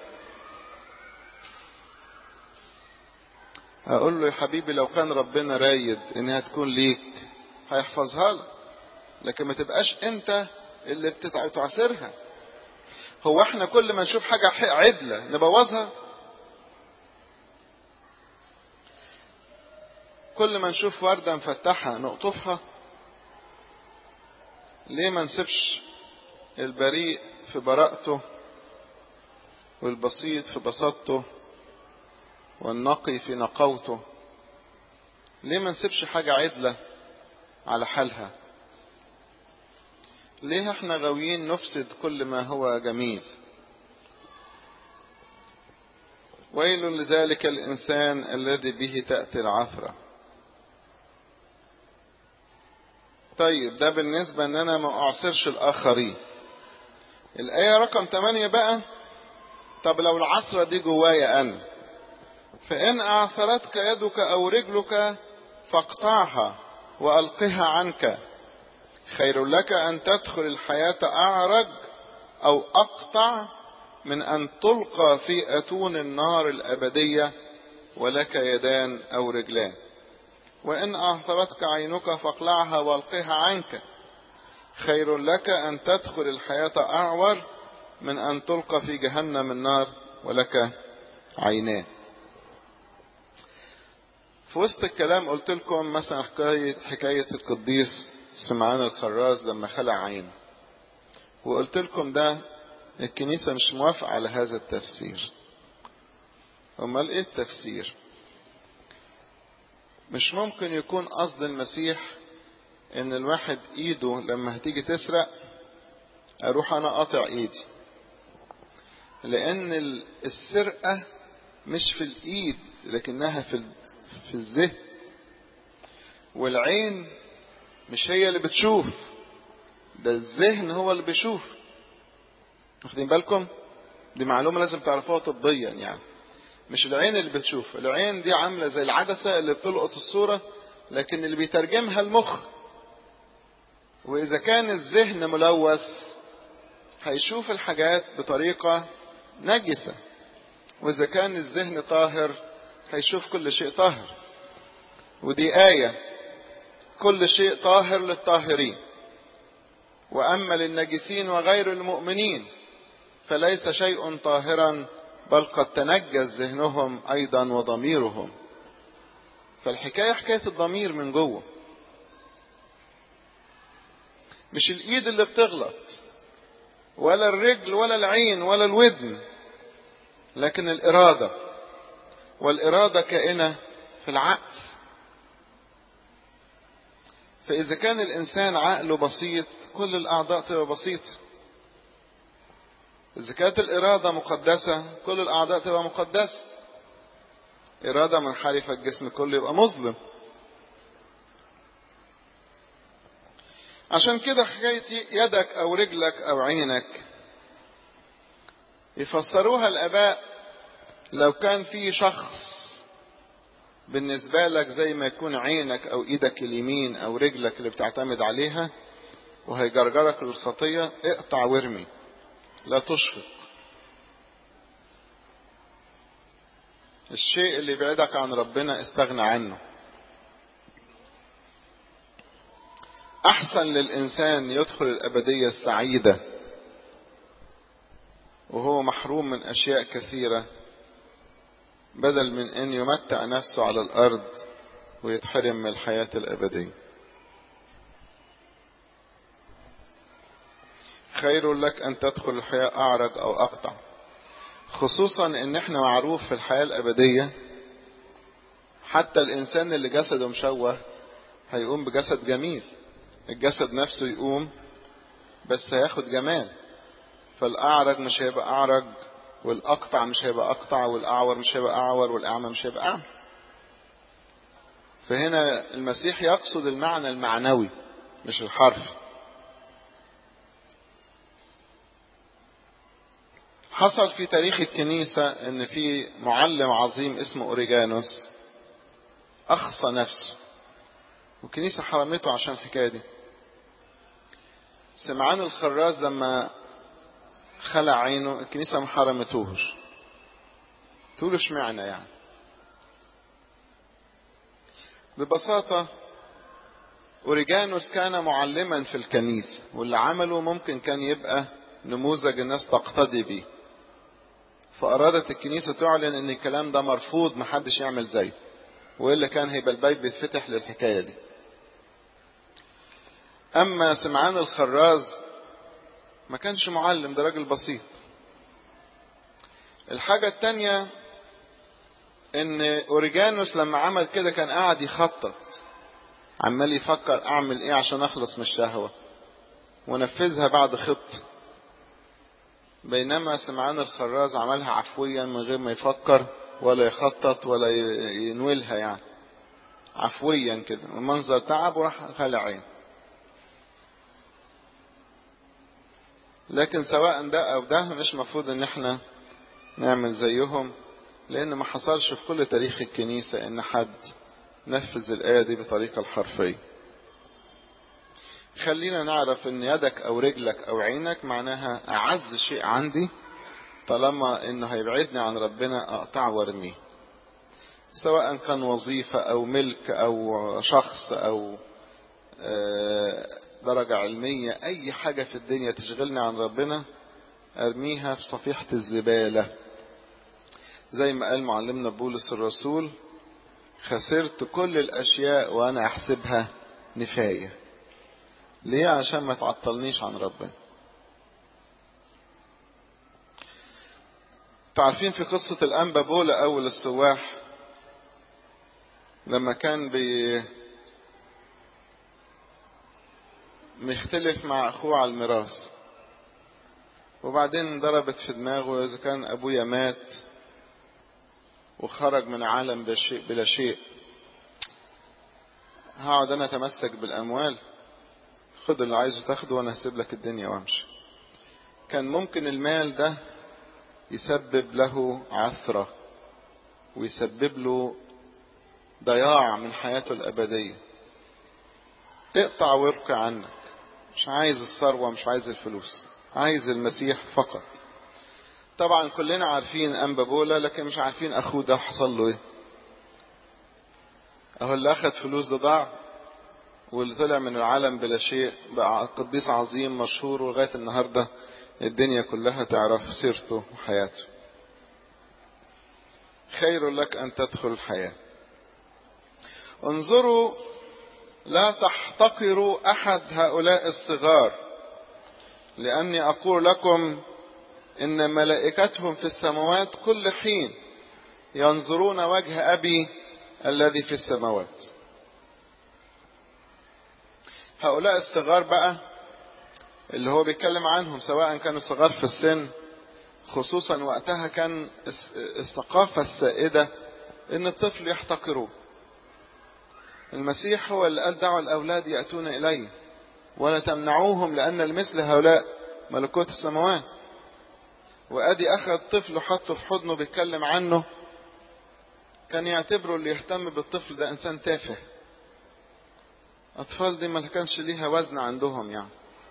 اقول له يا حبيبي لو كان ربنا رايد انها تكون ليك هيحفظها لك لكن ما تبقاش انت اللي بتعسرها هو احنا كل ما نشوف حاجة عدلة نبوظها كل ما نشوف وردة مفتحة نقطفها ليه ما نسيبش البريء في براءته والبسيط في بساطته والنقي في نقاوته ليه ما نسيبش حاجة عدلة على حالها ليه احنا غاويين نفسد كل ما هو جميل ويل لذلك الإنسان الذي به تأتي العثرة طيب ده بالنسبة ان انا ما اعصرش الاخرين الآية رقم 8 بقى طب لو العصرة دي جوايا انا فإن أعثرتك يدك أو رجلك فاقطعها وألقها عنك خير لك أن تدخل الحياة أعرج أو أقطع من أن تلقى في أتون النار الأبدية ولك يدان أو رجلان وإن أعثرتك عينك فاقلعها والقها عنك خير لك أن تدخل الحياة أعور من أن تلقى في جهنم النار ولك عينان في وسط الكلام قلت لكم مثلا حكاية, حكاية القديس سمعان الخراز لما خلع عينه وقلت لكم ده الكنيسة مش موافقة على هذا التفسير امال ايه التفسير مش ممكن يكون قصد المسيح ان الواحد ايده لما هتيجي تسرق اروح انا قاطع ايدي لان السرقة مش في الايد لكنها في في الذهن والعين مش هي اللي بتشوف ده الذهن هو اللي بيشوف واخدين بالكم دي معلومة لازم تعرفوها طبيا يعني مش العين اللي بتشوف العين دي عاملة زي العدسة اللي بتلقط الصورة لكن اللي بيترجمها المخ وإذا كان الذهن ملوث هيشوف الحاجات بطريقة نجسة وإذا كان الذهن طاهر هيشوف كل شيء طاهر ودي آية كل شيء طاهر للطاهرين وأما للنجسين وغير المؤمنين فليس شيء طاهرا بل قد تنجس ذهنهم أيضا وضميرهم فالحكاية حكاية الضمير من جوه مش الإيد اللي بتغلط ولا الرجل ولا العين ولا الودن لكن الإرادة والإرادة كائنة في العقل فإذا كان الإنسان عقله بسيط كل الأعضاء تبقى بسيطة إذا كانت الإرادة مقدسة كل الأعضاء تبقى مقدسة إرادة منحرفة الجسم كله يبقى مظلم عشان كده حكاية يدك أو رجلك أو عينك يفسروها الآباء لو كان في شخص بالنسبة لك زي ما يكون عينك أو إيدك اليمين أو رجلك اللي بتعتمد عليها وهيجرجرك للخطية اقطع وارمي لا تشفق الشيء اللي يبعدك عن ربنا استغنى عنه أحسن للإنسان يدخل الأبدية السعيدة وهو محروم من أشياء كثيرة بدل من أن يمتع نفسه على الأرض ويتحرم من الحياة الأبدية خير لك أن تدخل الحياة أعرج أو أقطع خصوصا أن احنا معروف في الحياة الأبدية حتى الإنسان اللي جسده مشوه هيقوم بجسد جميل الجسد نفسه يقوم بس هياخد جمال فالأعرج مش هيبقى أعرج والأقطع مش هيبقى أقطع والأعور مش هيبقى أعور والأعمى مش هيبقى أعمى فهنا المسيح يقصد المعنى المعنوي مش الحرفي حصل في تاريخ الكنيسة ان في معلم عظيم اسمه اوريجانوس اخصى نفسه والكنيسة حرمته عشان الحكاية دي سمعان الخراز لما خلع عينه الكنيسة ما حرمتوهش تقولوا اشمعنى يعني ببساطة أوريجانوس كان معلما في الكنيسة واللي عمله ممكن كان يبقى نموذج الناس تقتدي بيه فأرادت الكنيسة تعلن ان الكلام ده مرفوض محدش يعمل زيه وإلا كان هيبقى الباب بيتفتح للحكاية دي أما سمعان الخراز ما كانش معلم ده راجل بسيط الحاجة التانية ان اوريجانوس لما عمل كده كان قاعد يخطط عمال يفكر اعمل ايه عشان اخلص من الشهوة ونفذها بعد خط بينما سمعان الخراز عملها عفويا من غير ما يفكر ولا يخطط ولا ينولها يعني عفويا كده المنظر تعب وراح خلع عين لكن سواء ده او ده مش مفروض ان احنا نعمل زيهم لان ما حصلش في كل تاريخ الكنيسة ان حد نفذ الآية دي بطريقة الحرفية خلينا نعرف ان يدك او رجلك او عينك معناها اعز شيء عندي طالما انه هيبعدني عن ربنا اقطعه وارميه سواء كان وظيفة او ملك او شخص او درجة علمية اي حاجة في الدنيا تشغلني عن ربنا ارميها في صفيحة الزبالة زي ما قال معلمنا بولس الرسول خسرت كل الاشياء وانا احسبها نفايه ليه عشان ما تعطلنيش عن ربنا تعرفين في قصة الأنبا بولا أول السواح لما كان بي مختلف مع أخوه على الميراث وبعدين ضربت في دماغه إذا كان أبويا مات وخرج من عالم بشيء بلا شيء هقعد أنا أتمسك بالأموال خد اللي عايزه تاخده وانا هسيب لك الدنيا وامشي كان ممكن المال ده يسبب له عثرة ويسبب له ضياع من حياته الأبدية اقطع وابقى عنك مش عايز الثروة مش عايز الفلوس عايز المسيح فقط طبعا كلنا عارفين أنبا بولا لكن مش عارفين أخوه ده حصل له ايه اهو اللي أخد فلوس ده ضاع واللي طلع من العالم بلا شيء بقى قديس عظيم مشهور ولغاية النهاردة الدنيا كلها تعرف سيرته وحياته خير لك أن تدخل الحياة انظروا لا تحتقروا أحد هؤلاء الصغار لأني أقول لكم إن ملائكتهم في السماوات كل حين ينظرون وجه أبي الذي في السماوات هؤلاء الصغار بقى اللي هو بيتكلم عنهم سواء كانوا صغار في السن خصوصا وقتها كان الثقافة السائدة ان الطفل يحتقروه المسيح هو اللي قال دعوا الأولاد يأتون إلي ولا تمنعوهم لأن المثل هؤلاء ملكوت السماوات وأدي أخذ طفل وحطه في حضنه بيتكلم عنه كان يعتبره اللي يهتم بالطفل ده إنسان تافه أطفال دي ما كانش ليها وزن عندهم يعني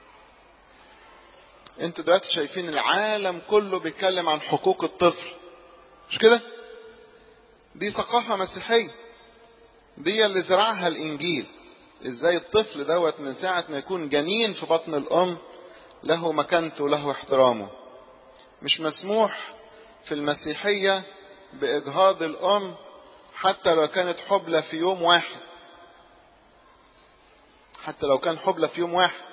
انتوا دلوقتي شايفين العالم كله بيتكلم عن حقوق الطفل مش كده دي ثقافة مسيحية دي اللي زرعها الانجيل ازاي الطفل دوت من ساعة ما يكون جنين في بطن الام له مكانته له احترامه مش مسموح في المسيحية باجهاض الام حتى لو كانت حبلى في يوم واحد حتى لو كان حبلى في يوم واحد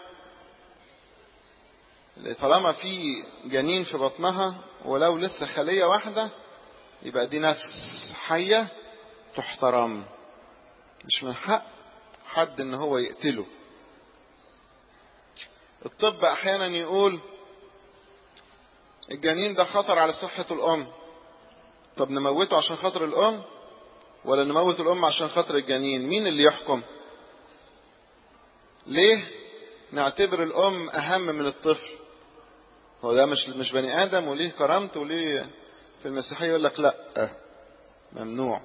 طالما في جنين في بطنها ولو لسه خلية واحدة يبقى دي نفس حية تحترم مش من حق حد ان هو يقتله الطب احيانا يقول الجنين ده خطر على صحة الام طب نموته عشان خاطر الام ولا نموت الام عشان خاطر الجنين مين اللي يحكم ليه نعتبر الام اهم من الطفل هو ده مش مش بني ادم وليه كرامته وليه في المسيحيه يقول لك لا ممنوع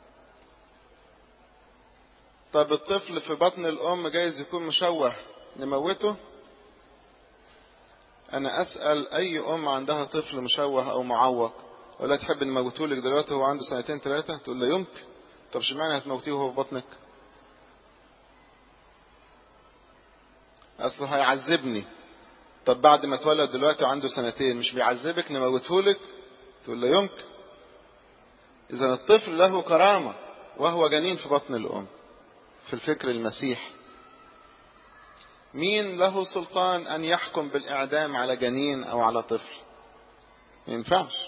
طب الطفل في بطن الام جايز يكون مشوه نموته انا اسال اي ام عندها طفل مشوه او معوق ولا تحب نموته لك دلوقتي هو عنده سنتين ثلاثه تقول له يمكن طب اشمعنى هتموتيه وهو في بطنك اصله هيعذبني طب بعد ما اتولد دلوقتي وعنده سنتين مش بيعذبك نموتهولك تقول له يمكن اذا الطفل له كرامة وهو جنين في بطن الام في الفكر المسيحي مين له سلطان ان يحكم بالاعدام على جنين او على طفل ما ينفعش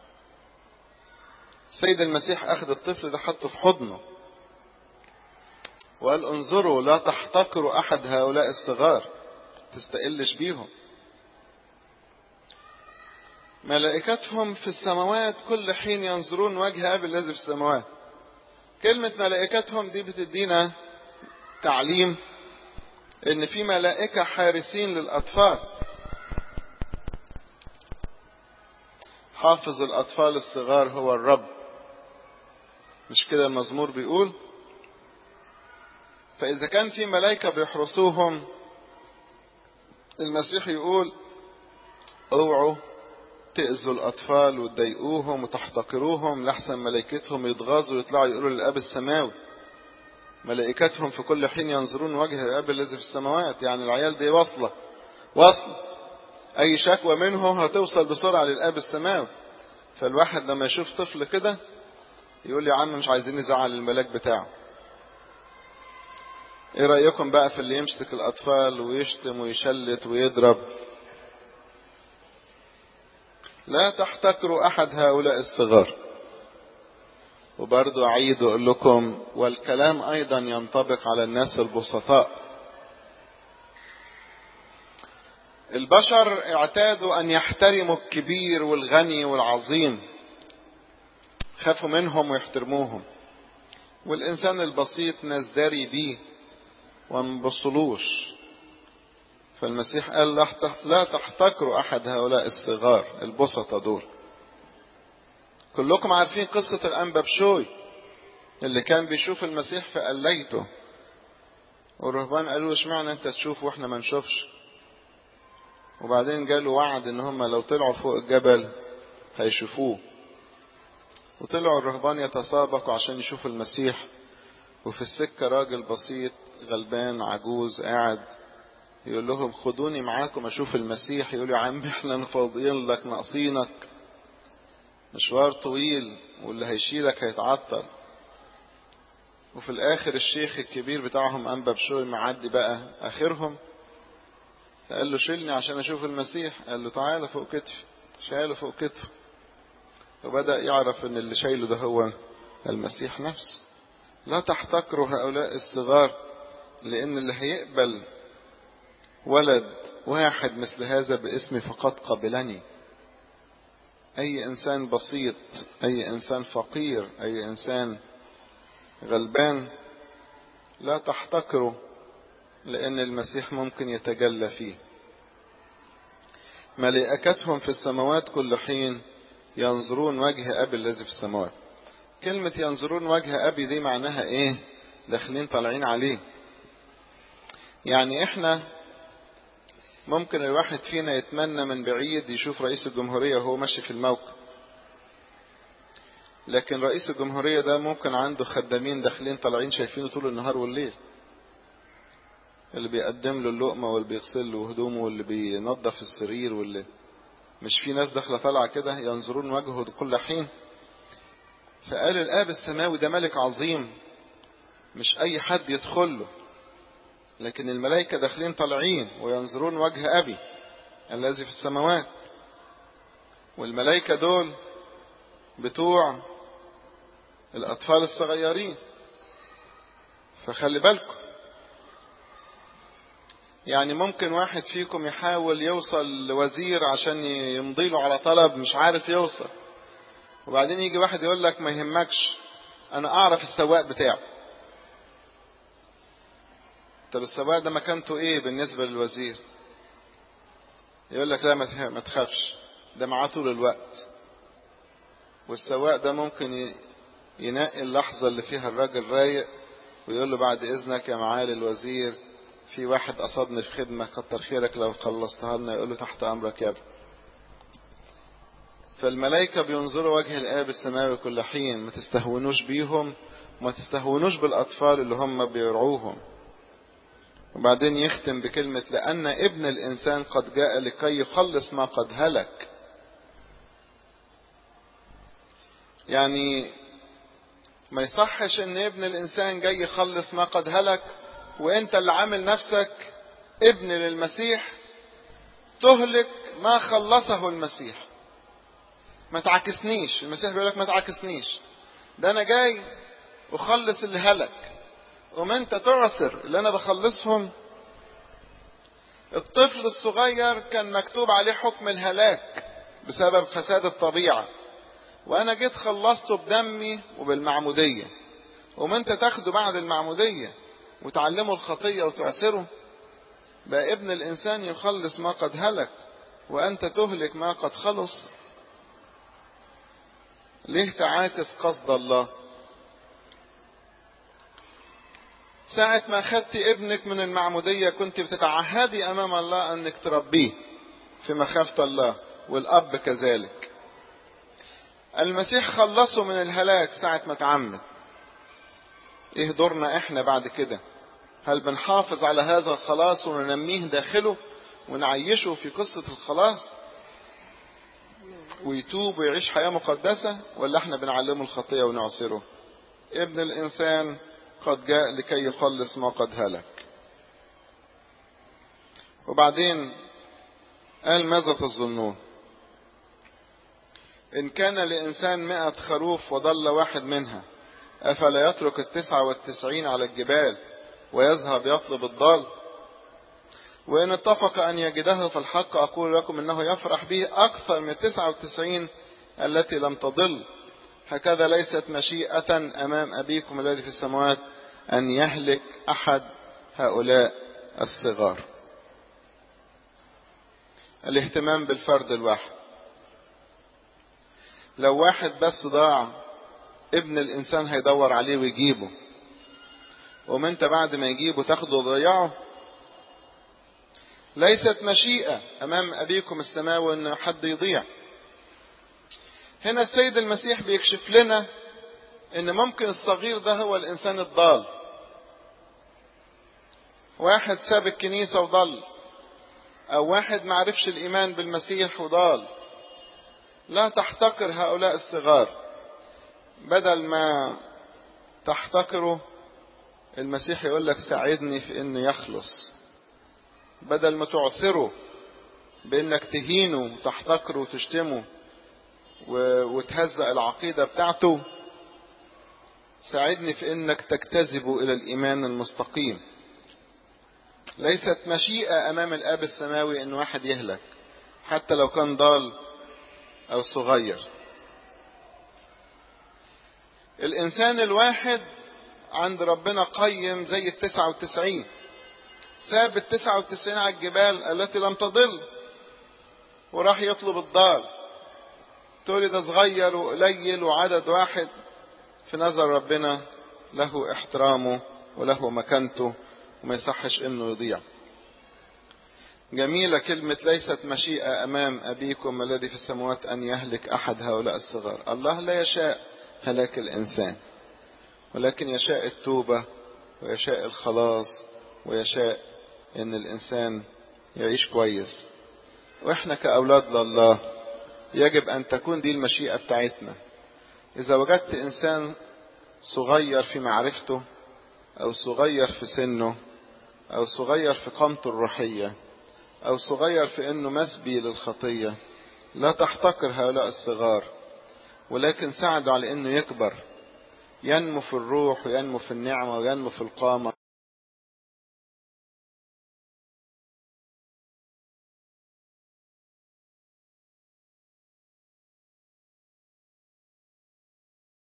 السيد المسيح اخذ الطفل ده حطه في حضنه وقال انظروا لا تحتقروا احد هؤلاء الصغار تستقلش بيهم ملائكتهم في السماوات كل حين ينظرون وجه اب الذي في السماوات كلمة ملائكتهم دي بتدينا تعليم ان في ملائكة حارسين للاطفال حافظ الاطفال الصغار هو الرب مش كده المزمور بيقول فاذا كان في ملائكة بيحرسوهم المسيح يقول اوعوا تأذوا الأطفال وتضايقوهم وتحتقروهم لحسن ملائكتهم يتغاظوا ويطلعوا يقولوا للأب السماوي ملائكتهم في كل حين ينظرون وجه الأب الذي في السماوات يعني العيال دي واصلة واصلة أي شكوى منهم هتوصل بسرعة للأب السماوي فالواحد لما يشوف طفل كده يقول يا عم مش عايزين نزعل الملاك بتاعه ايه رأيكم بقى في اللي يمسك الأطفال ويشتم ويشلت ويضرب لا تحتكروا أحد هؤلاء الصغار وبرضو أعيد وأقول لكم والكلام أيضا ينطبق على الناس البسطاء البشر اعتادوا أن يحترموا الكبير والغني والعظيم خافوا منهم ويحترموهم والإنسان البسيط ناس داري بيه ومبصلوش فالمسيح قال لا تحتكروا أحد هؤلاء الصغار البسطة دول كلكم عارفين قصة الأنبا بشوي اللي كان بيشوف المسيح في قليته والرهبان قالوا له اشمعنى انت تشوف واحنا ما نشوفش وبعدين جاله وعد ان هم لو طلعوا فوق الجبل هيشوفوه وطلعوا الرهبان يتسابقوا عشان يشوفوا المسيح وفي السكة راجل بسيط غلبان عجوز قاعد يقول لهم خدوني معاكم اشوف المسيح يقول يا عم احنا فاضيين لك ناقصينك مشوار طويل واللي هيشيلك هيتعطل وفي الاخر الشيخ الكبير بتاعهم انبا بشوي معدي بقى اخرهم قال له شيلني عشان اشوف المسيح قال له تعالى فوق كتفي شاله فوق كتفه وبدأ يعرف ان اللي شايله ده هو المسيح نفسه لا تحتقروا هؤلاء الصغار لان اللي هيقبل ولد واحد مثل هذا باسمي فقد قبلني أي إنسان بسيط أي إنسان فقير أي إنسان غلبان لا تحتقره لأن المسيح ممكن يتجلى فيه ملائكتهم في السماوات كل حين ينظرون وجه أبي الذي في السماوات كلمة ينظرون وجه أبي دي معناها إيه داخلين طالعين عليه يعني إحنا ممكن الواحد فينا يتمنى من بعيد يشوف رئيس الجمهورية وهو ماشي في الموكب لكن رئيس الجمهورية ده ممكن عنده خدامين داخلين طالعين شايفينه طول النهار والليل اللي بيقدم له اللقمة واللي بيغسل له هدومه واللي بينظف السرير واللي مش في ناس داخلة طالعة كده ينظرون وجهه كل حين فقال الآب السماوي ده ملك عظيم مش أي حد يدخل له لكن الملائكة داخلين طالعين وينظرون وجه أبي الذي في السماوات والملائكة دول بتوع الأطفال الصغيرين فخلي بالكم يعني ممكن واحد فيكم يحاول يوصل لوزير عشان يمضي له على طلب مش عارف يوصل وبعدين يجي واحد يقول لك ما يهمكش انا اعرف السواق بتاعه طب السواق ده مكانته ايه بالنسبة للوزير يقول لك لا ما تخافش ده معاه طول الوقت والسواق ده ممكن ينقي اللحظة اللي فيها الراجل رايق ويقول له بعد اذنك يا معالي الوزير في واحد قصدني في خدمة كتر خيرك لو خلصتها لنا يقول له تحت امرك يا ابني فالملائكة بينظروا وجه الآب السماوي كل حين ما تستهونوش بيهم وما تستهونوش بالأطفال اللي هم بيرعوهم وبعدين يختم بكلمة لأن ابن الإنسان قد جاء لكي يخلص ما قد هلك يعني ما يصحش ان ابن الإنسان جاي يخلص ما قد هلك وانت اللي عامل نفسك ابن للمسيح تهلك ما خلصه المسيح ما تعكسنيش المسيح بيقول لك ما تعكسنيش ده انا جاي اخلص اللي هلك وما انت تعسر اللي انا بخلصهم الطفل الصغير كان مكتوب عليه حكم الهلاك بسبب فساد الطبيعة وانا جيت خلصته بدمي وبالمعمودية وما انت تاخده بعد المعمودية وتعلمه الخطية وتعسره بقى ابن الانسان يخلص ما قد هلك وانت تهلك ما قد خلص ليه تعاكس قصد الله ساعة ما خدت ابنك من المعمودية كنت بتتعهدي أمام الله أنك تربيه في مخافة الله والأب كذلك المسيح خلصه من الهلاك ساعة ما تعمد ايه دورنا احنا بعد كده هل بنحافظ على هذا الخلاص وننميه داخله ونعيشه في قصة الخلاص ويتوب ويعيش حياة مقدسة ولا احنا بنعلمه الخطية ونعسره ابن الإنسان قد جاء لكي يخلص ما قد هلك وبعدين قال ماذا تظنون إن كان لإنسان مئة خروف وضل واحد منها أفلا يترك التسعة والتسعين على الجبال ويذهب يطلب الضال وإن اتفق أن يجده فالحق أقول لكم إنه يفرح به أكثر من التسعة والتسعين التي لم تضل هكذا ليست مشيئة أمام أبيكم الذي في السماوات أن يهلك أحد هؤلاء الصغار الاهتمام بالفرد الواحد لو واحد بس ضاع ابن الإنسان هيدور عليه ويجيبه وما انت بعد ما يجيبه تاخده وتضيعه ليست مشيئة أمام أبيكم السماوي أن حد يضيع هنا السيد المسيح بيكشف لنا ان ممكن الصغير ده هو الانسان الضال واحد ساب الكنيسة وضل او واحد معرفش الايمان بالمسيح وضال لا تحتقر هؤلاء الصغار بدل ما تحتقره المسيح يقول لك ساعدني في انه يخلص بدل ما تعسره بانك تهينه وتحتقره وتشتمه وتهزأ العقيدة بتاعته ساعدني في انك تجتذبه الى الايمان المستقيم ليست مشيئة أمام الآب السماوي إن واحد يهلك حتى لو كان ضال أو صغير الإنسان الواحد عند ربنا قيم زي التسعة وتسعين ساب التسعة وتسعين على الجبال التي لم تضل وراح يطلب الضال تقولي ده صغير وقليل وعدد واحد في نظر ربنا له احترامه وله مكانته وما يصحش انه يضيع جميلة كلمة ليست مشيئة أمام أبيكم الذي في السماوات أن يهلك أحد هؤلاء الصغار الله لا يشاء هلاك الإنسان ولكن يشاء التوبة ويشاء الخلاص ويشاء أن الإنسان يعيش كويس وإحنا كأولاد لله يجب أن تكون دي المشيئة بتاعتنا إذا وجدت إنسان صغير في معرفته أو صغير في سنه أو صغير في قامته الروحية أو صغير في أنه مسبي للخطية لا تحتقر هؤلاء الصغار ولكن ساعدوا على أنه يكبر ينمو في الروح وينمو في النعمة وينمو في القامة